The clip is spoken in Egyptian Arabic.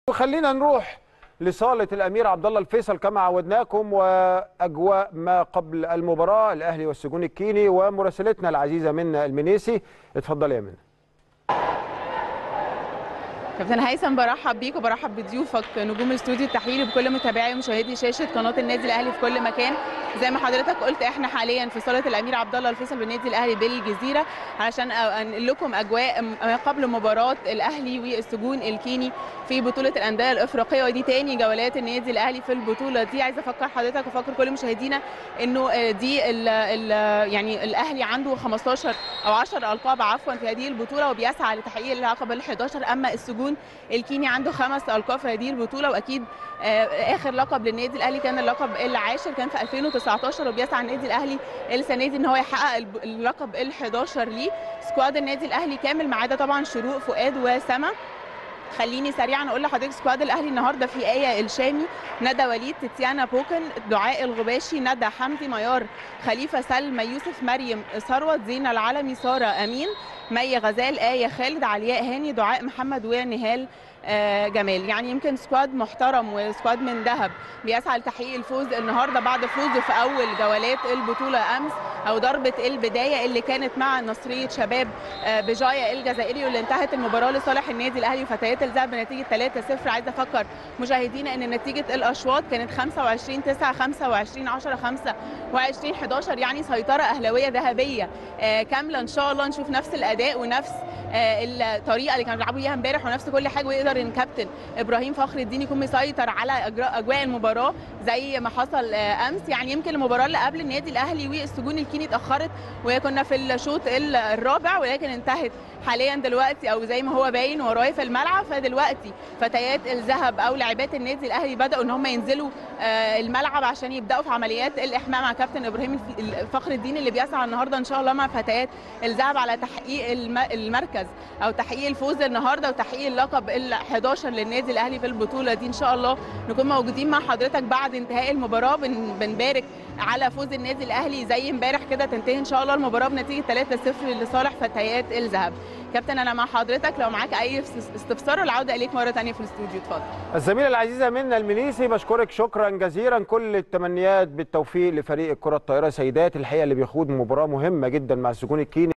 خلينا نروح لصالة الأمير عبد الله الفيصل كما عودناكم وأجواء ما قبل المباراة الأهلي والسجون الكيني ومراسلتنا العزيزة منا المنيسي اتفضلي يا منى كابتن هيثم برحب بيك وبرحب بضيوفك نجوم الاستوديو التحليلي بكل متابعي ومشاهدي شاشه قناه النادي الاهلي في كل مكان زي ما حضرتك قلت احنا حاليا في صاله الامير عبد الله الفيصل بالنادي الاهلي بالجزيره علشان انقل لكم اجواء ما قبل مباراه الاهلي والسجون الكيني في بطوله الانديه الافريقيه ودي تاني جولات النادي الاهلي في البطوله دي عايزه افكر حضرتك وافكر كل مشاهدينا انه دي ال ال يعني الاهلي عنده 15 او 10 القاب عفوا في هذه البطوله وبيسعى لتحقيق اللقب ال 11 اما السجون الكيني عنده خمس القاب في هذه البطوله واكيد اخر لقب للنادي الاهلي كان اللقب العاشر كان في 2019 وبيسعى النادي الاهلي السنه دي ان هو يحقق اللقب ال 11 ليه سكواد النادي الاهلي كامل ما عدا طبعا شروق فؤاد وسما خليني سريعا اقول لحضرتك سكواد الاهلي النهارده في ايه الشامي ندى وليد تيتيانا بوكن دعاء الغباشي ندى حمدي ميار خليفه سلمى يوسف مريم ثروت زينه العلمي ساره امين مي غزال ايه خالد علياء هاني دعاء محمد ونهال آه جمال يعني يمكن سكواد محترم وسكواد من ذهب بيسعى لتحقيق الفوز النهارده بعد فوزه في اول جولات البطوله امس او ضربه البدايه اللي كانت مع نصريه شباب آه بجايه الجزائري واللي انتهت المباراه لصالح النادي الاهلي وفتيات الذهب بنتيجه 3-0 عايزه افكر مشاهدينا ان نتيجه الاشواط كانت 25 9 25 10 25 11 يعني سيطره اهلاويه ذهبيه آه كامله ان شاء الله نشوف نفس الاداء ونفس الطريقه اللي كانوا بيلعبوا بيها امبارح ونفس كل حاجه ويقدر ان كابتن ابراهيم فخر الدين يكون مسيطر على اجواء المباراه زي ما حصل امس يعني يمكن المباراه اللي قبل النادي الاهلي والسجون الكيني اتاخرت وكنا في الشوط الرابع ولكن انتهت حاليا دلوقتي او زي ما هو باين ورايا في الملعب فدلوقتي فتيات الذهب او لاعبات النادي الاهلي بداوا ان هم ينزلوا الملعب عشان يبداوا في عمليات الاحماء مع كابتن ابراهيم فخر الدين اللي بيسعى النهارده ان شاء الله مع فتيات الذهب على تحقيق المركز او تحقيق الفوز النهارده وتحقيق اللقب ال 11 للنادي الاهلي في البطوله دي ان شاء الله نكون موجودين مع حضرتك بعد انتهاء المباراه بنبارك على فوز النادي الاهلي زي امبارح كده تنتهي ان شاء الله المباراه بنتيجه 3-0 لصالح فتيات الذهب كابتن انا مع حضرتك لو معاك اي استفسار العوده اليك مره ثانيه في الاستوديو اتفضل الزميله العزيزه منى المنيسي بشكرك شكرا جزيلا كل التمنيات بالتوفيق لفريق الكره الطائره سيدات الحقيقه اللي بيخوض مباراه مهمه جدا مع السجون الكيني